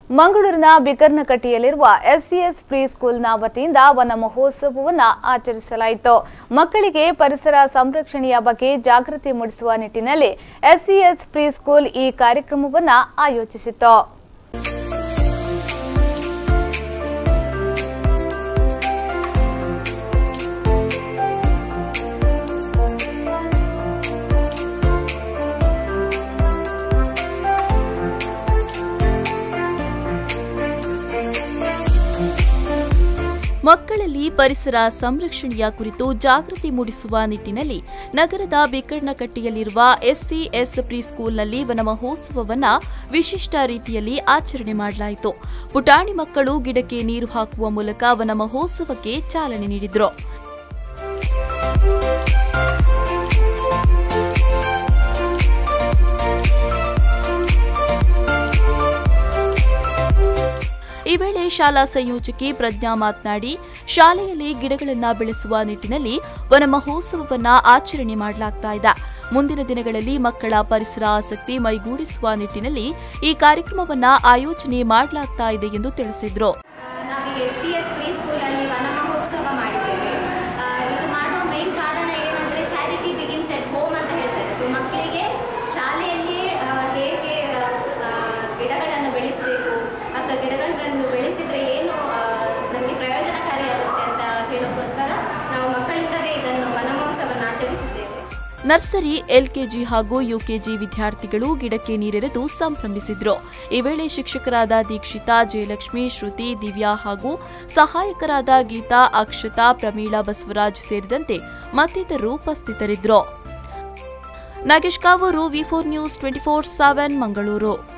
ಮಂಗಳೂರಿನ ಬಿಕರ್ನಕಟ್ಟಿಯಲ್ಲಿರುವ ಎಸ್ಸಿಎಸ್ ಪ್ರೀ ಸ್ಕೂಲ್ನ ವತಿಯಿಂದ ವನ ಮಹೋತ್ಸವವನ್ನು ಆಚರಿಸಲಾಯಿತು ಮಕ್ಕಳಿಗೆ ಪರಿಸರ ಸಂರಕ್ಷಣೆಯ ಬಗ್ಗೆ ಜಾಗೃತಿ ಮೂಡಿಸುವ ನಿಟ್ಟಿನಲ್ಲಿ ಎಸ್ಸಿಎಸ್ ಪ್ರೀ ಸ್ಕೂಲ್ ಈ ಕಾರ್ಯಕ್ರಮವನ್ನು ಆಯೋಜಿಸಿತ್ತು ಮಕ್ಕಳಲ್ಲಿ ಪರಿಸರ ಸಂರಕ್ಷಣೆಯ ಕುರಿತು ಜಾಗೃತಿ ಮೂಡಿಸುವ ನಿಟ್ಟಿನಲ್ಲಿ ನಗರದ ಬಿಕರ್ನಕಟ್ಟಿಯಲ್ಲಿರುವ ಎಸ್ಸಿಎಸ್ ಪ್ರೀ ಸ್ಕೂಲ್ನಲ್ಲಿ ವನ ಮಹೋತ್ಸವವನ್ನು ವಿಶಿಷ್ಟ ರೀತಿಯಲ್ಲಿ ಆಚರಣೆ ಮಾಡಲಾಯಿತು ಪುಟಾಣಿ ಮಕ್ಕಳು ಗಿಡಕ್ಕೆ ನೀರು ಹಾಕುವ ಮೂಲಕ ವನ ಮಹೋತ್ಸವಕ್ಕೆ ಚಾಲನೆ ನೀಡಿದರು ಈ ವೇಳೆ ಶಾಲಾ ಸಂಯೋಜಕಿ ಪ್ರಜ್ಞಾ ಮಾತನಾಡಿ ಶಾಲೆಯಲ್ಲಿ ಗಿಡಗಳನ್ನು ಬೆಳೆಸುವ ನಿಟ್ಟಿನಲ್ಲಿ ವನ ಮಹೋತ್ಸವವನ್ನು ಆಚರಣೆ ಮಾಡಲಾಗ್ತಾ ಇದೆ ಮುಂದಿನ ದಿನಗಳಲ್ಲಿ ಮಕ್ಕಳ ಪರಿಸರ ಆಸಕ್ತಿ ಮೈಗೂಡಿಸುವ ನಿಟ್ಟಿನಲ್ಲಿ ಈ ಕಾರ್ಯಕ್ರಮವನ್ನು ಆಯೋಜನೆ ಮಾಡಲಾಗ್ತಾ ಇದೆ ಎಂದು ತಿಳಿಸಿದರು ನಾವೀಗ ಎಸ್ ಸಿ ಎಸ್ ಪ್ರೀ ಸ್ಕೂಲಲ್ಲಿ ವನ ಮಹೋತ್ಸವ ಮಾಡಿದ್ದೇವೆ ಆ, ಇದು ಮಾಡುವ ಮೇನ್ ಕಾರಣ ಏನಂದರೆ ಚಾರಿಟಿ ಬಿಗಿನ್ಸ್ ಎಟ್ ಹೋಮ್ ಅಂತ ಹೇಳ್ತಾರೆ ಸೊ ಮಕ್ಕಳಿಗೆ ಶಾಲೆಯಲ್ಲಿಯೇ ಆ, ಹೇಗೆ ಆ, ಗಿಡಗಳನ್ನು ಬೆಳೆಸಬೇಕು ಅಥವಾ ಗಿಡಗಳನ್ನು ಬೆಳೆಸಿದರೆ ಏನು ಆ, ನಮಗೆ ಪ್ರಯೋಜನಕಾರಿಯಾಗುತ್ತೆ ಅಂತ ಹೇಳೋಕ್ಕೋಸ್ಕರ ನಾವು ಮಕ್ಕಳಿಂದಲೇ ಇದನ್ನು ವನ ಮಹೋತ್ಸವವನ್ನು ಆಚರಿಸಿದ್ದೇವೆ ನರ್ಸರಿ ಎಲ್ಕೆಜಿ ಹಾಗೂ ಯುಕೆಜಿ ವಿದ್ಯಾರ್ಥಿಗಳು ಗಿಡಕ್ಕೆ ನೀರೆರೆದು ಸಂಭ್ರಮಿಸಿದ್ರು ಈ ವೇಳೆ ಶಿಕ್ಷಕರಾದ ದೀಕ್ಷಿತಾ ಜಯಲಕ್ಷ್ಮಿ ಶ್ರುತಿ ದಿವ್ಯಾ ಹಾಗೂ ಸಹಾಯಕರಾದ ಗೀತಾ ಅಕ್ಷತಾ ಪ್ರಮೀಳಾ ಬಸವರಾಜ್ ಸೇರಿದಂತೆ ಮತ್ತಿತರರು ಉಪಸ್ಥಿತರಿದ್ದರು Nagesh Kavoor V four news twenty four seven Mangaluru